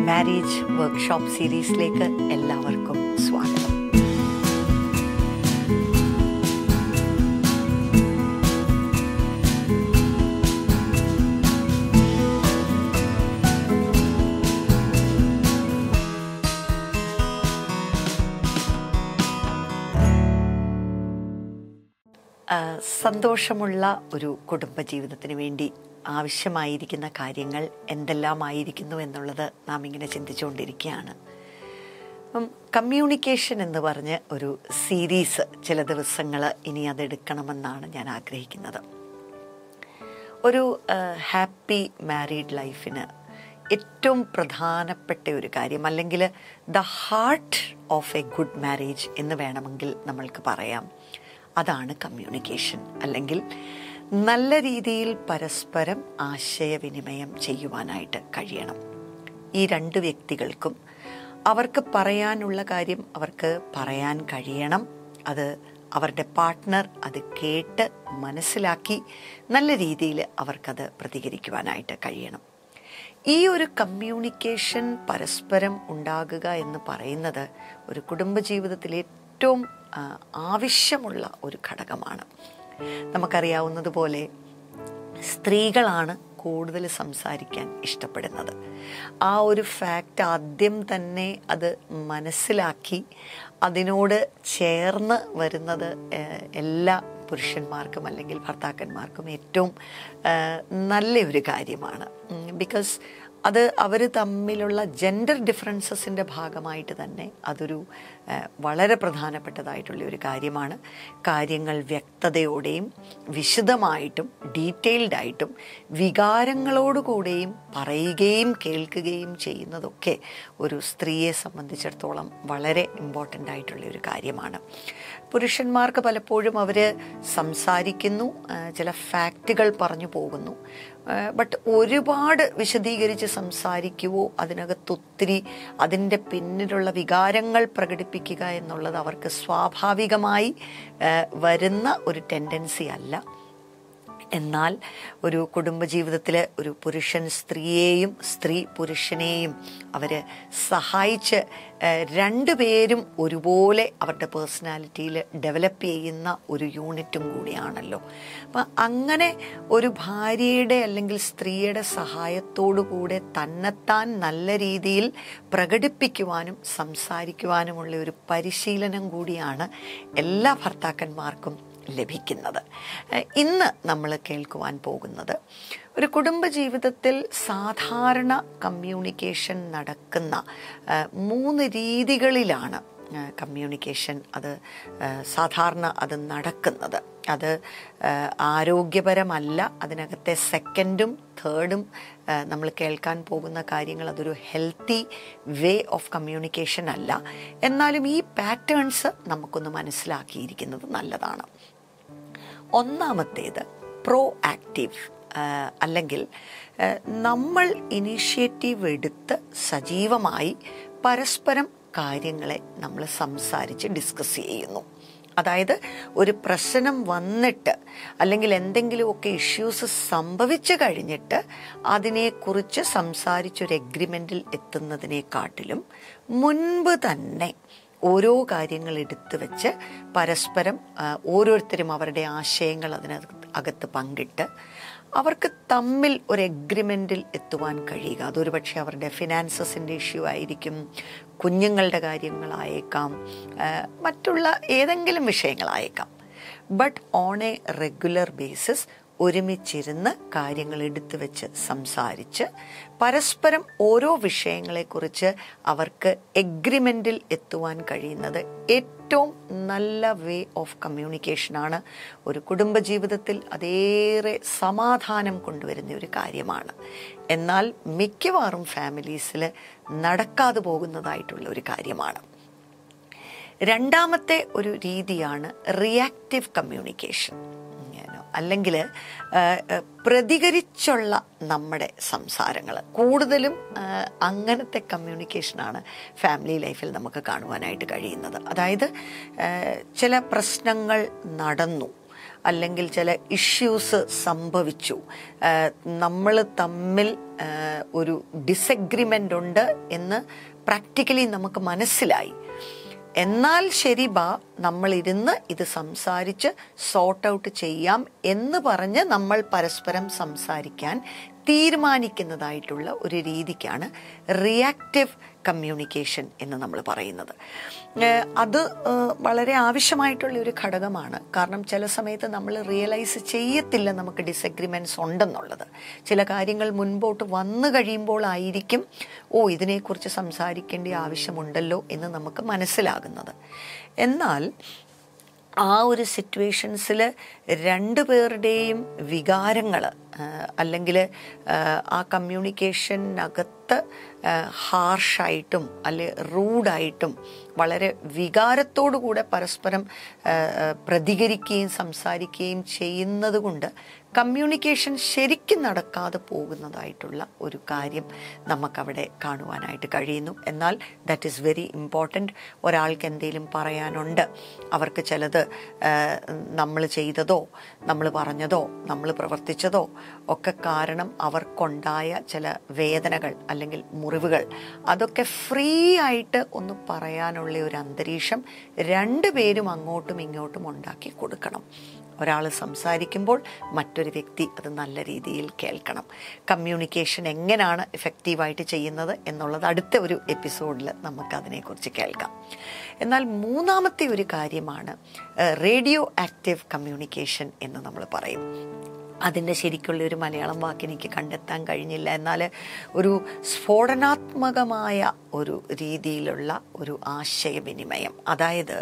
Marriage workshop സീരീസിലേക്ക് എല്ലാവർക്കും സ്വാഗതം ആ, സന്തോഷമുള്ള ഒരു കുടുംബജീവിതത്തിന് വേണ്ടി ആവശ്യമായിരിക്കുന്ന കാര്യങ്ങൾ എന്തെല്ലാമായിരിക്കുന്നു എന്നുള്ളത് നാം ഇങ്ങനെ ചിന്തിച്ചുകൊണ്ടിരിക്കുകയാണ് അപ്പം കമ്മ്യൂണിക്കേഷൻ എന്ന് പറഞ്ഞ് ഒരു സീരീസ് ചില ദിവസങ്ങൾ ഇനി അതെടുക്കണമെന്നാണ് ഞാൻ ആഗ്രഹിക്കുന്നത് ഒരു ഹാപ്പി മാരീഡ് ലൈഫിന് ഏറ്റവും പ്രധാനപ്പെട്ട ഒരു കാര്യം അല്ലെങ്കിൽ the heart of a good marriage എന്ന് വേണമെങ്കിൽ നമ്മൾക്ക് പറയാം അതാണ് കമ്മ്യൂണിക്കേഷൻ അല്ലെങ്കിൽ നല്ല രീതിയിൽ പരസ്പരം ആശയവിനിമയം ചെയ്യുവാനായിട്ട് കഴിയണം ഈ രണ്ട് വ്യക്തികൾക്കും അവർക്ക് പറയാനുള്ള കാര്യം അവർക്ക് പറയാൻ കഴിയണം അത് അവരുടെ പാർട്ട്ണർ അത് കേട്ട് മനസ്സിലാക്കി നല്ല രീതിയിൽ അവർക്കത് പ്രതികരിക്കുവാനായിട്ട് കഴിയണം ഈ ഒരു കമ്മ്യൂണിക്കേഷൻ പരസ്പരം ഉണ്ടാകുക എന്ന് പറയുന്നത് ഒരു കുടുംബജീവിതത്തിൽ ഏറ്റവും ആ, ആവശ്യമുള്ള ഒരു ഘടകമാണ് നമുക്കറിയാവുന്നതുപോലെ സ്ത്രീകളാണ് കൂടുതൽ സംസാരിക്കാൻ ഇഷ്ടപ്പെടുന്നത് ആ ഒരു ഫാക്റ്റ് ആദ്യം തന്നെ അത് മനസ്സിലാക്കി അതിനോട് ചേർന്ന് വരുന്നത് ഏഹ്, എല്ലാ പുരുഷന്മാർക്കും അല്ലെങ്കിൽ ഭർത്താക്കന്മാർക്കും ഏറ്റവും ഏഹ്, നല്ല ഒരു കാര്യമാണ് ബിക്കോസ് അത് അവർ തമ്മിലുള്ള ജെൻഡർ ഡിഫറൻസസിൻ്റെ ഭാഗമായിട്ട് തന്നെ അതൊരു ഏഹ്, വളരെ പ്രധാനപ്പെട്ടതായിട്ടുള്ള ഒരു കാര്യമാണ് കാര്യങ്ങൾ വ്യക്തതയോടെയും വിശദമായിട്ടും ഡീറ്റെയിൽഡ് ആയിട്ടും വികാരങ്ങളോടുകൂടെയും പറയുകയും കേൾക്കുകയും ചെയ്യുന്നതൊക്കെ ഒരു സ്ത്രീയെ സംബന്ധിച്ചിടത്തോളം വളരെ ഇമ്പോർട്ടൻ്റ് ആയിട്ടുള്ള ഒരു കാര്യമാണ് പുരുഷന്മാർക്ക് പലപ്പോഴും അവർ സംസാരിക്കുന്നു ആ, ചില ഫാക്റ്റുകൾ പറഞ്ഞു പോകുന്നു ബട്ട് ഒരുപാട് വിശദീകരിച്ച് സംസാരിക്കുവോ അതിനകത്തൊത്തിരി അതിൻ്റെ പിന്നിലുള്ള വികാരങ്ങൾ പ്രകടിപ്പിക്കുക എന്നുള്ളത് അവർക്ക് സ്വാഭാവികമായി ആ, വരുന്ന ഒരു ടെൻഡൻസി അല്ല എന്നാൽ ഒരു കുടുംബജീവിതത്തിൽ ഒരു പുരുഷൻ സ്ത്രീയെയും സ്ത്രീ പുരുഷനെയും അവർ സഹായിച്ച് ഏഹ്, രണ്ടുപേരും ഒരുപോലെ അവരുടെ പേഴ്സണാലിറ്റിയിൽ ഡെവലപ്പ് ചെയ്യുന്ന ഒരു യൂണിറ്റും കൂടിയാണല്ലോ അപ്പം അങ്ങനെ ഒരു ഭാര്യയുടെ അല്ലെങ്കിൽ സ്ത്രീയുടെ സഹായത്തോടു കൂടെ തന്നെത്താൻ നല്ല രീതിയിൽ പ്രകടിപ്പിക്കുവാനും സംസാരിക്കുവാനുമുള്ള ഒരു പരിശീലനം കൂടിയാണ് എല്ലാ ഭർത്താക്കന്മാർക്കും ലഭിക്കുന്നത് ഏഹ് ഇന്ന് നമ്മൾ കേൾക്കുവാൻ പോകുന്നത് ഒരു കുടുംബജീവിതത്തിൽ സാധാരണ കമ്മ്യൂണിക്കേഷൻ നടക്കുന്ന ഏഹ് മൂന്ന് രീതികളിലാണ് ഏഹ് കമ്മ്യൂണിക്കേഷൻ അത് ഏഹ് സാധാരണ അത് നടക്കുന്നത് അത് ഏഹ് ആരോഗ്യപരമല്ല അതിനകത്തെ സെക്കൻഡും തേർഡും നമ്മൾ കേൾക്കാൻ പോകുന്ന കാര്യങ്ങൾ അതൊരു ഹെൽത്തി വേ ഓഫ് കമ്മ്യൂണിക്കേഷൻ അല്ല എന്നാലും ഈ പാറ്റേൺസ് നമുക്കൊന്ന് മനസ്സിലാക്കിയിരിക്കുന്നത് നല്ലതാണ് ഒന്നാമത്തേത് പ്രോ ആക്റ്റീവ് അല്ലെങ്കിൽ ആ, നമ്മൾ ഇനീഷ്യേറ്റീവ് എടുത്ത് സജീവമായി പരസ്പരം കാര്യങ്ങളെ നമ്മൾ സംസാരിച്ച് ഡിസ്കസ് ചെയ്യുന്നു അതായത് ഒരു പ്രശ്നം വന്നിട്ട് അല്ലെങ്കിൽ എന്തെങ്കിലുമൊക്കെ ഇഷ്യൂസ് സംഭവിച്ചു കഴിഞ്ഞിട്ട് അതിനെക്കുറിച്ച് സംസാരിച്ചൊരു എഗ്രിമെൻറ്റിൽ എത്തുന്നതിനെക്കാട്ടിലും മുൻപ് തന്നെ ഓരോ കാര്യങ്ങൾ എടുത്തു വെച്ച് പരസ്പരം ആ, ഓരോരുത്തരും അവരുടെ ആശയങ്ങൾ അതിനകത്ത് അകത്ത് പങ്കിട്ട് അവർക്ക് തമ്മിൽ ഒരു എഗ്രിമെൻറ്റിൽ എത്തുവാൻ കഴിയുക അതൊരു പക്ഷേ അവരുടെ ഫിനാൻസസിൻ്റെ ഇഷ്യൂ ആയിരിക്കും കുഞ്ഞുങ്ങളുടെ കാര്യങ്ങളായേക്കാം ആ, മറ്റുള്ള ഏതെങ്കിലും വിഷയങ്ങളായേക്കാം but on a regular basis ഒരുമിച്ചിരുന്ന് കാര്യങ്ങൾ എടുത്തു വെച്ച് സംസാരിച്ച് പരസ്പരം ഓരോ വിഷയങ്ങളെക്കുറിച്ച് അവർക്ക് എഗ്രിമെൻറ്റിൽ എത്തുവാൻ കഴിയുന്നത് ഏറ്റവും നല്ല വേ ഓഫ് കമ്മ്യൂണിക്കേഷനാണ് ഒരു കുടുംബജീവിതത്തിൽ അതേറെ സമാധാനം കൊണ്ടുവരുന്ന ഒരു കാര്യമാണ് എന്നാൽ മിക്കവാറും ഫാമിലീസിൽ നടക്കാതെ പോകുന്നതായിട്ടുള്ള ഒരു കാര്യമാണ് രണ്ടാമത്തെ ഒരു രീതിയാണ് റിയാക്റ്റീവ് കമ്മ്യൂണിക്കേഷൻ അല്ലെങ്കിൽ പ്രതികരിച്ചുള്ള നമ്മുടെ സംസാരങ്ങൾ കൂടുതലും ആ, അങ്ങനത്തെ കമ്മ്യൂണിക്കേഷനാണ് ഫാമിലി ലൈഫിൽ നമുക്ക് കാണുവാനായിട്ട് കഴിയുന്നത് അതായത് ആ, ചില പ്രശ്നങ്ങൾ നടന്നു അല്ലെങ്കിൽ ചില ഇഷ്യൂസ് സംഭവിച്ചു നമ്മൾ തമ്മിൽ ആ, ഒരു ഡിസഗ്രിമെൻ്റ് ഉണ്ട് എന്ന് പ്രാക്ടിക്കലി നമുക്ക് മനസ്സിലായി എന്നാൽ ശരി ബാ നമ്മളിരുന്ന് ഇത് സംസാരിച്ച് സോർട്ട് ഔട്ട് ചെയ്യാം എന്ന് പറഞ്ഞ് നമ്മൾ പരസ്പരം സംസാരിക്കാൻ തീരുമാനിക്കുന്നതായിട്ടുള്ള ഒരു രീതിക്കാണ് റിയാക്റ്റീവ് കമ്മ്യൂണിക്കേഷൻ എന്ന് നമ്മൾ പറയുന്നത് ഏഹ് അത് ഏഹ് വളരെ ആവശ്യമായിട്ടുള്ള ഒരു ഘടകമാണ് കാരണം ചില സമയത്ത് നമ്മൾ റിയലൈസ് ചെയ്യത്തില്ല നമുക്ക് ഡിസഗ്രിമെൻറ്റ്സ് ഉണ്ടെന്നുള്ളത് ചില കാര്യങ്ങൾ മുൻപോട്ട് വന്നു കഴിയുമ്പോൾ ആയിരിക്കും ഓ ഇതിനെക്കുറിച്ച് സംസാരിക്കേണ്ട ആവശ്യമുണ്ടല്ലോ എന്ന് നമുക്ക് മനസ്സിലാകുന്നത് എന്നാൽ ആ ഒരു സിറ്റുവേഷൻസിൽ രണ്ടു പേരുടെയും വികാരങ്ങൾ അല്ലെങ്കിൽ ആ കമ്മ്യൂണിക്കേഷനകത്ത് ഹാർഷായിട്ടും അല്ലെ റൂഡായിട്ടും വളരെ വികാരത്തോടു കൂടെ പരസ്പരം ആ, ആ, പ്രതികരിക്കുകയും സംസാരിക്കുകയും ചെയ്യുന്നത് കൊണ്ട് കമ്മ്യൂണിക്കേഷൻ ശരിക്കും നടക്കാതെ പോകുന്നതായിട്ടുള്ള ഒരു കാര്യം നമുക്കവിടെ കാണുവാനായിട്ട് കഴിയുന്നു എന്നാൽ ദാറ്റ് ഈസ് വെരി ഇമ്പോർട്ടൻറ്റ് ഒരാൾക്ക് എന്തെങ്കിലും പറയാനുണ്ട് അവർക്ക് ചിലത് നമ്മൾ ചെയ്തതോ നമ്മൾ പറഞ്ഞതോ നമ്മൾ പ്രവർത്തിച്ചതോ ഒക്കെ കാരണം അവർക്കുണ്ടായ ചില വേദനകൾ അല്ലെങ്കിൽ മുറിവുകൾ അതൊക്കെ ഫ്രീ ആയിട്ട് ഒന്ന് പറയാനുള്ള ഒരു അന്തരീക്ഷം രണ്ടുപേരും അങ്ങോട്ടും ഇങ്ങോട്ടും ഉണ്ടാക്കി കൊടുക്കണം ഒരാൾ സംസാരിക്കുമ്പോൾ മറ്റൊരു വ്യക്തി അത് നല്ല രീതിയിൽ കേൾക്കണം കമ്മ്യൂണിക്കേഷൻ എങ്ങനെയാണ് എഫക്റ്റീവായിട്ട് ചെയ്യുന്നത് എന്നുള്ളത് അടുത്ത ഒരു എപ്പിസോഡിൽ നമുക്ക് അതിനെക്കുറിച്ച് കേൾക്കാം എന്നാൽ മൂന്നാമത്തെ ഒരു കാര്യമാണ് റേഡിയോ ആക്റ്റീവ് കമ്മ്യൂണിക്കേഷൻ എന്ന് നമ്മൾ പറയും അതിൻ്റെ ശരിക്കുള്ള ഒരു മലയാളം വാക്ക് എനിക്ക് കണ്ടെത്താൻ കഴിഞ്ഞില്ല എന്നാൽ ഒരു സ്ഫോടനാത്മകമായ ഒരു രീതിയിലുള്ള ഒരു ആശയവിനിമയം അതായത്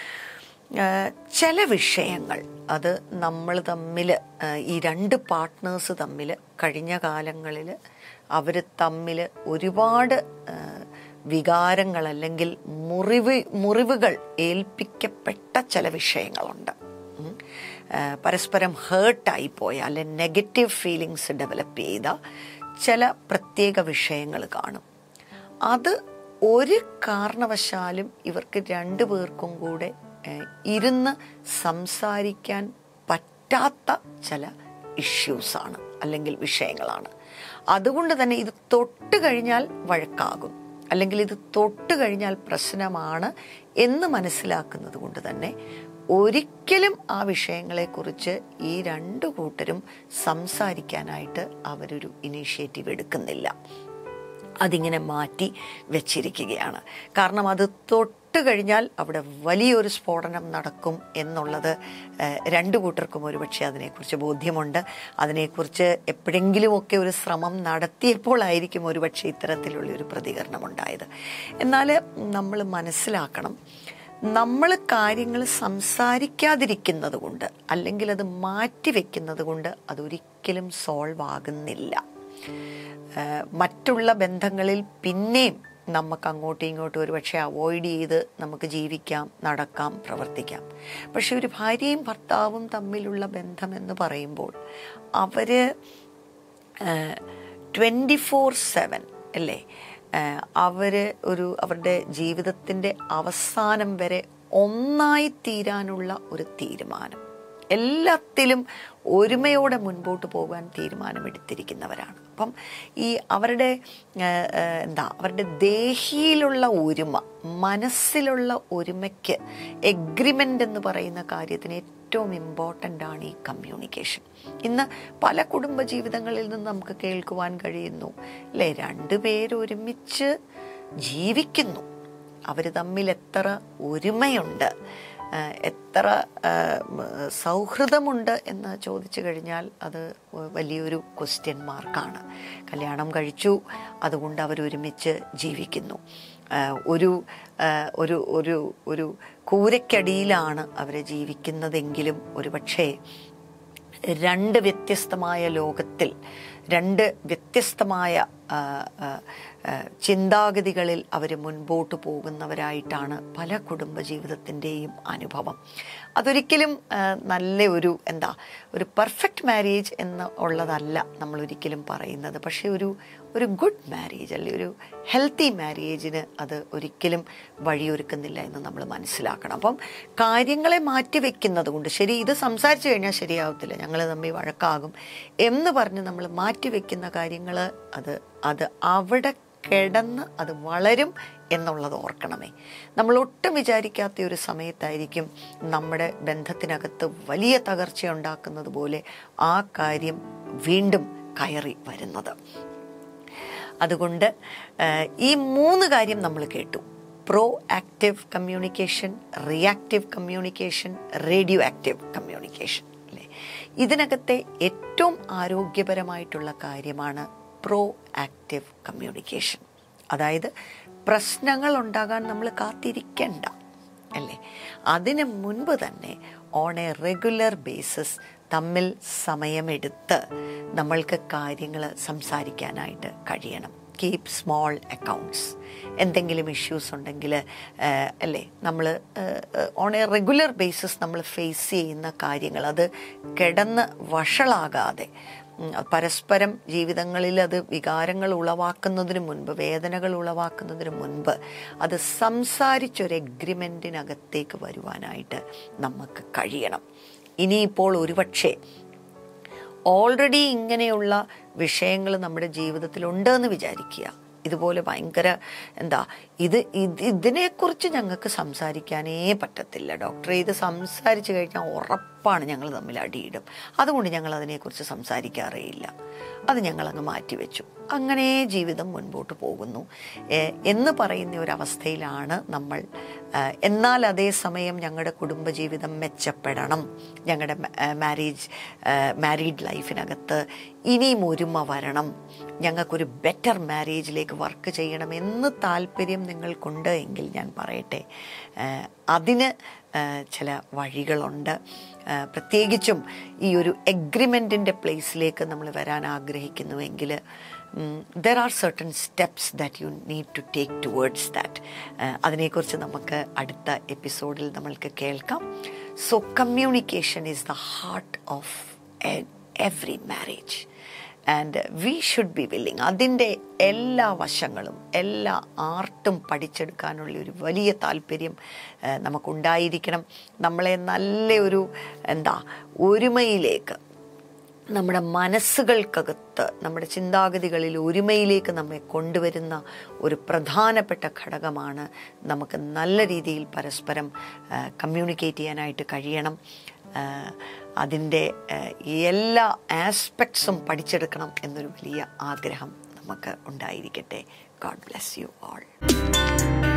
ആ, ചില വിഷയങ്ങൾ അത് നമ്മൾ തമ്മിൽ ഈ രണ്ട് പാർട്ട്നേഴ്സ് തമ്മിൽ കഴിഞ്ഞ കാലങ്ങളിൽ അവർ തമ്മിൽ ഒരുപാട് ആ, വികാരങ്ങൾ അല്ലെങ്കിൽ മുറിവ് മുറിവുകൾ ഏൽപ്പിക്കപ്പെട്ട ചില വിഷയങ്ങളുണ്ട് ഉം. ആ, പരസ്പരം ഹേർട്ടായി പോയ അല്ലെ നെഗറ്റീവ് ഫീലിങ്സ് ഡെവലപ്പ് ചെയ്ത ചില പ്രത്യേക വിഷയങ്ങൾ കാണും അത് ഒരു കാരണവശാലും ഇവർക്ക് രണ്ടു പേർക്കും കൂടെ ഏഹ്, ഇരുന്ന് സംസാരിക്കാൻ പറ്റാത്ത ചില ഇഷ്യൂസാണ് അല്ലെങ്കിൽ വിഷയങ്ങളാണ് അതുകൊണ്ട് തന്നെ ഇത് തൊട്ട് കഴിഞ്ഞാൽ വഴക്കാകും അല്ലെങ്കിൽ ഇത് തൊട്ട് കഴിഞ്ഞാൽ പ്രശ്നമാണ് എന്ന് മനസ്സിലാക്കുന്നത് കൊണ്ട് തന്നെ ഒരിക്കലും ആ വിഷയങ്ങളെക്കുറിച്ച് ഈ രണ്ടു കൂട്ടരും സംസാരിക്കാനായിട്ട് അവരൊരു ഇനീഷ്യേറ്റീവ് എടുക്കുന്നില്ല അതിങ്ങനെ മാറ്റി വെച്ചിരിക്കുകയാണ് കാരണം അത് തൊട്ട് കഴിഞ്ഞാൽ അവിടെ വലിയൊരു സ്ഫോടനം നടക്കും എന്നുള്ളത് ഏഹ്, രണ്ടു കൂട്ടർക്കും ഒരുപക്ഷെ അതിനെക്കുറിച്ച് ബോധ്യമുണ്ട് അതിനെക്കുറിച്ച് എപ്പോഴെങ്കിലുമൊക്കെ ഒരു ശ്രമം നടത്തിയപ്പോഴായിരിക്കും ഒരുപക്ഷെ ഇത്തരത്തിലുള്ള ഒരു പ്രതികരണം ഉണ്ടായത് എന്നാൽ നമ്മൾ മനസ്സിലാക്കണം നമ്മൾ കാര്യങ്ങൾ സംസാരിക്കാതിരിക്കുന്നത് കൊണ്ട് അല്ലെങ്കിൽ അത് മാറ്റിവെക്കുന്നത് കൊണ്ട് അതൊരിക്കലും സോൾവ് ആകുന്നില്ല ഏഹ് മറ്റുള്ള ബന്ധങ്ങളിൽ പിന്നെയും നമുക്ക് അങ്ങോട്ടും ഇങ്ങോട്ടും ഒരുപക്ഷെ അവോയ്ഡ് ചെയ്ത് നമുക്ക് ജീവിക്കാം നടക്കാം പ്രവർത്തിക്കാം പക്ഷെ ഒരു ഭാര്യയും ഭർത്താവും തമ്മിലുള്ള ബന്ധം എന്ന് പറയുമ്പോൾ അവര് ട്വൻറ്റി ഫോർ സെവൻ അല്ലേ അവർ ഒരു അവരുടെ ജീവിതത്തിൻ്റെ അവസാനം വരെ ഒന്നായി തീരാനുള്ള ഒരു തീരുമാനം എല്ലാത്തിലും ഒരുമയോടെ മുൻപോട്ട് പോകാൻ തീരുമാനമെടുത്തിരിക്കുന്നവരാണ് അപ്പം ഈ അവരുടെ ആ, ആ, എന്താ അവരുടെ ദേഹിയിലുള്ള ഒരുമ മനസ്സിലുള്ള ഒരുമയ്ക്ക് എഗ്രിമെൻ്റ് എന്ന് പറയുന്ന കാര്യത്തിന് ഏറ്റവും ഇമ്പോർട്ടൻ്റ് ആണ് ഈ കമ്മ്യൂണിക്കേഷൻ ഇന്ന് പല കുടുംബ ജീവിതങ്ങളിൽ നിന്ന് നമുക്ക് കേൾക്കുവാൻ കഴിയുന്നു അല്ലേ രണ്ടുപേരും ഒരുമിച്ച് ജീവിക്കുന്നു അവർ തമ്മിൽ എത്ര ഒരുമയുണ്ട് ആ, എത്ര ആ, മ, സൗഹൃദമുണ്ട് എന്ന് ചോദിച്ചു കഴിഞ്ഞാൽ അത് വലിയൊരു ക്വസ്റ്റ്യൻ മാർക്കാണ് കല്യാണം കഴിച്ചു അതുകൊണ്ട് അവരൊരുമിച്ച് ജീവിക്കുന്നു ആ, ഒരു ആ, ഒരു ഒരു ഒരു കൂരയ്ക്കടിയിലാണ് അവർ ജീവിക്കുന്നതെങ്കിലും ഒരുപക്ഷേ രണ്ട് വ്യത്യസ്തമായ ലോകത്തിൽ രണ്ട് വ്യത്യസ്തമായ ആ, ആ, ആ, ചിന്താഗതികളിൽ അവർ മുൻപോട്ട് പോകുന്നവരായിട്ടാണ് പല കുടുംബജീവിതത്തിൻ്റെയും അനുഭവം അതൊരിക്കലും ആ, നല്ല ഒരു എന്താ ഒരു പെർഫെക്റ്റ് മാരേജ് എന്ന് ഉള്ളതല്ല നമ്മൾ ഒരിക്കലും പറയുന്നത് പക്ഷേ ഒരു ഒരു ഗുഡ് മാരേജ് അല്ലെ ഒരു ഹെൽത്തി മാരേജിന് അത് ഒരിക്കലും വഴിയൊരുക്കുന്നില്ല എന്ന് നമ്മൾ മനസ്സിലാക്കണം അപ്പം കാര്യങ്ങളെ മാറ്റി വെക്കുന്നത് കൊണ്ട് ശരി ഇത് സംസാരിച്ചു കഴിഞ്ഞാൽ ശരിയാവത്തില്ല ഞങ്ങൾ തമ്മിൽ വഴക്കാകും എന്ന് പറഞ്ഞ് നമ്മൾ മാറ്റി വെക്കുന്ന കാര്യങ്ങൾ അത് അത് അവിടെ കിടന്ന് അത് വളരും എന്നുള്ളത് ഓർക്കണമേ നമ്മൾ ഒട്ടും വിചാരിക്കാത്ത ഒരു സമയത്തായിരിക്കും നമ്മുടെ ബന്ധത്തിനകത്ത് വലിയ തകർച്ച ഉണ്ടാക്കുന്നത് പോലെ ആ കാര്യം വീണ്ടും കയറി വരുന്നത് അതുകൊണ്ട് ആ, ഈ മൂന്ന് കാര്യം നമ്മൾ കേട്ടു proactive communication reactive communication radioactive communication അല്ലേ ഇതിനകത്തെ ഏറ്റവും ആരോഗ്യപരമായിട്ടുള്ള കാര്യമാണ് പ്രോ ആക്റ്റീവ് കമ്മ്യൂണിക്കേഷൻ അതായത് പ്രശ്നങ്ങൾ ഉണ്ടാകാൻ നമ്മൾ കാത്തിരിക്കണ്ട അല്ലേ അതിന് മുൻപ് തന്നെ ഓൺ എ റെഗുലർ ബേസിസ് തമ്മിൽ സമയമെടുത്ത് നമ്മൾക്ക് കാര്യങ്ങൾ സംസാരിക്കാനായിട്ട് കഴിയണം കീപ് സ്മോൾ അക്കൗണ്ട്സ് എന്തെങ്കിലും ഇഷ്യൂസ് ഉണ്ടെങ്കിൽ അല്ലേ നമ്മൾ ഓൺ എ റെഗുലർ ബേസിസ് നമ്മൾ ഫേസ് ചെയ്യുന്ന കാര്യങ്ങൾ അത് കിടന്ന് വഷളാകാതെ ഉം, പരസ്പരം ജീവിതങ്ങളിൽ അത് വികാരങ്ങൾ ഉളവാക്കുന്നതിന് മുൻപ് വേദനകൾ ഉളവാക്കുന്നതിന് മുൻപ് അത് സംസാരിച്ചൊരു എഗ്രിമെൻറ്റിനകത്തേക്ക് വരുവാനായിട്ട് നമുക്ക് കഴിയണം ഇനിയിപ്പോൾ ഒരുപക്ഷെ ഓൾറെഡി ഇങ്ങനെയുള്ള വിഷയങ്ങൾ നമ്മുടെ ജീവിതത്തിലുണ്ട് എന്ന് വിചാരിക്കുക ഇതുപോലെ ഭയങ്കര എന്താ ഇത് ഇത് ഇതിനെക്കുറിച്ച് ഞങ്ങൾക്ക് സംസാരിക്കാനേ പറ്റത്തില്ല ഡോക്ടറെ ഇത് സംസാരിച്ചു കഴിഞ്ഞാൽ ഉറപ്പാണ് ഞങ്ങൾ തമ്മിൽ അടിയിടും അതുകൊണ്ട് ഞങ്ങൾ അതിനെക്കുറിച്ച് സംസാരിക്കാറേ ഇല്ല അത് ഞങ്ങൾ അങ്ങ് മാറ്റിവെച്ചു അങ്ങനെ ജീവിതം മുൻപോട്ട് പോകുന്നു ഏഹ് എന്ന് പറയുന്ന ഒരവസ്ഥയിലാണ് നമ്മൾ ഏഹ് എന്നാൽ അതേസമയം ഞങ്ങളുടെ കുടുംബജീവിതം മെച്ചപ്പെടണം ഞങ്ങളുടെ മാരേജ് മാരീഡ് ലൈഫിനകത്ത് ഇനിയും ഒരുമ വരണം ഞങ്ങൾക്കൊരു ബെറ്റർ മാരേജിലേക്ക് വർക്ക് ചെയ്യണം എന്ന് താല്പര്യം നിങ്ങൾക്കുണ്ട് എങ്കിൽ ഞാൻ പറയട്ടെ ഏഹ് അതിന് ഏഹ് ചില വഴികളുണ്ട് ഏഹ് പ്രത്യേകിച്ചും ഈ ഒരു എഗ്രിമെൻറ്റിൻ്റെ പ്ലേസിലേക്ക് നമ്മൾ വരാൻ ആഗ്രഹിക്കുന്നുവെങ്കിൽ there are certain steps that you need to take towards that അതിനെക്കുറിച്ച് നമുക്ക് അടുത്ത എപ്പിസോഡിൽ നമ്മൾക്ക് കേൾക്കാം so communication is the heart of every marriage and we should be willing അതിൻ്റെ എല്ലാ വശങ്ങളും എല്ലാ ആർട്ടും പഠിച്ചെടുക്കാനുള്ള ഒരു വലിയ താല്പര്യം ഏഹ്, നമുക്കുണ്ടായിരിക്കണം നമ്മളെ നല്ല ഒരു എന്താ ഒരുമയിലേക്ക് നമ്മുടെ മനസ്സുകൾക്കകത്ത് നമ്മുടെ ചിന്താഗതികളിൽ ഒരുമയിലേക്ക് നമ്മെ കൊണ്ടുവരുന്ന ഒരു പ്രധാനപ്പെട്ട ഘടകമാണ് നമുക്ക് നല്ല രീതിയിൽ പരസ്പരം കമ്മ്യൂണിക്കേറ്റ് ചെയ്യാനായിട്ട് കഴിയണം ആഹ് അതിൻ്റെ ആഹ് എല്ലാ ആസ്പെക്ട്സും പഠിച്ചെടുക്കണം എന്നൊരു വലിയ ആഗ്രഹം നമുക്ക് ഉണ്ടായിരിക്കട്ടെ ഗോഡ് ബ്ലെസ് യു ഓൾ